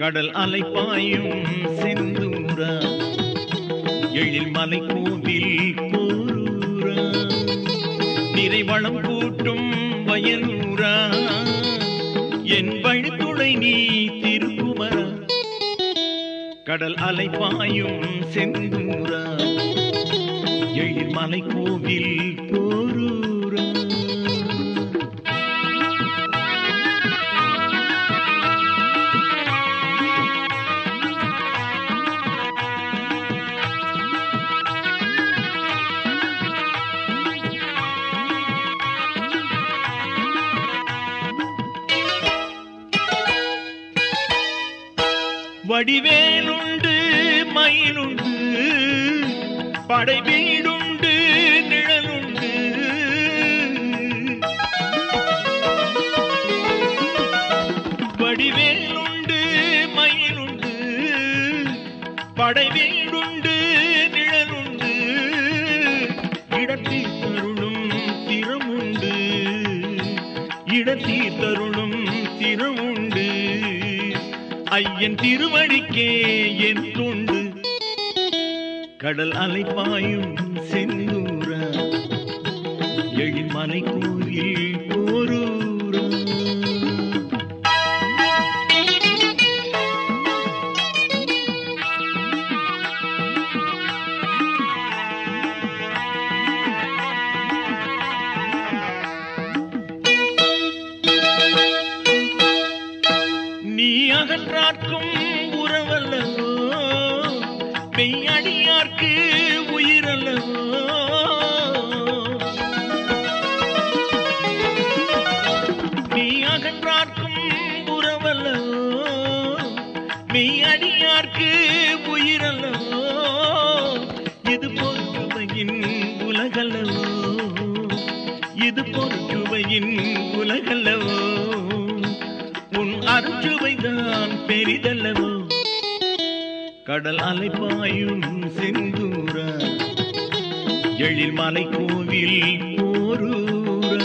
கடல் அலைப்பாயும் செந்தூரா எழில் மலை கோவில் போரூரா நிறைவளம் கூட்டும் வயலூரா என் வழித்துணை நீ திருக்குமரா கடல் அலைப்பாயும் செந்தூரா எழில் மலை கோவில் போரூரா வடிவேலுண்டு மயிலுண்டு படை வீடுண்டு நிழலுண்டு வடிவேலுண்டு மயிலுண்டு படை வீடுண்டு நிழலுண்டு இடத்தில் தருளும் திறமுண்டு இடத்தில் தருளும் திறமுண்டு ஐயன் திருவடிக்கே என் தொண்டு கடல் அலைப்பாயும் செந்தூரா எழில்மலை கோயில் போரூரா நீ அகன்றார்க்கும் உறவல்லவோ மெய்யடியார்க்கு உயிரல்லவோ நீ அகன்றார்க்கும் உறவல்லவோ மெய்யடியார்க்கு உயிரல்லவோ இது பொறுமையின் உலகல்லவோ இது பொறுமையின் உலகல்லவோ உன் அருச்சுவைதான் பெரிதல்லவோ கடல் அலைப்பாயும் செந்தூரா எழில் மலை கோவில் போரூரா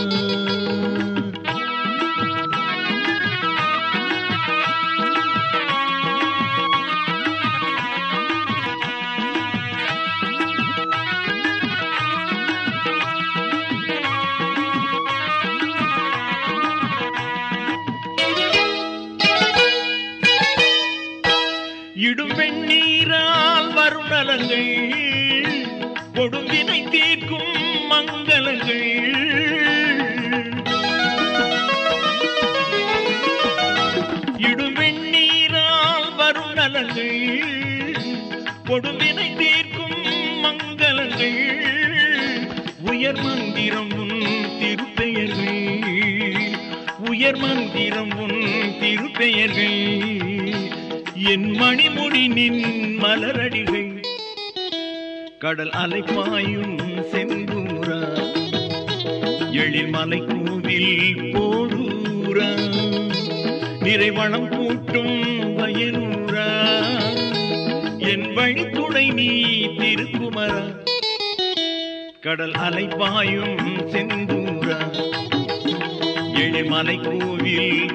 இடும் வெண்ணீரால் வரும் நலங்கள் கொடும்பினை தீர்க்கும் மங்களங்கள் இடும் வெண்ணீரால் வரும் நலங்கள் கொடும்பினை தீர்க்கும் மங்களங்கள் உயர் மந்திரம் உன் திருப்பெயர்கள் உயர் மந்திரம் உன் திருப்பெயர்கள் என் மணிமுடி நின் மலரடிகள் கடல் அலைப்பாயும் செந்தூரா எழில் மலை கோவில் போடூரா நிறைவளம் கூட்டும் வயலூரா என் வழித்துணை நீ திருக்குமரா கடல் அலைப்பாயும் செந்தூரா எழில் மலை கோவில்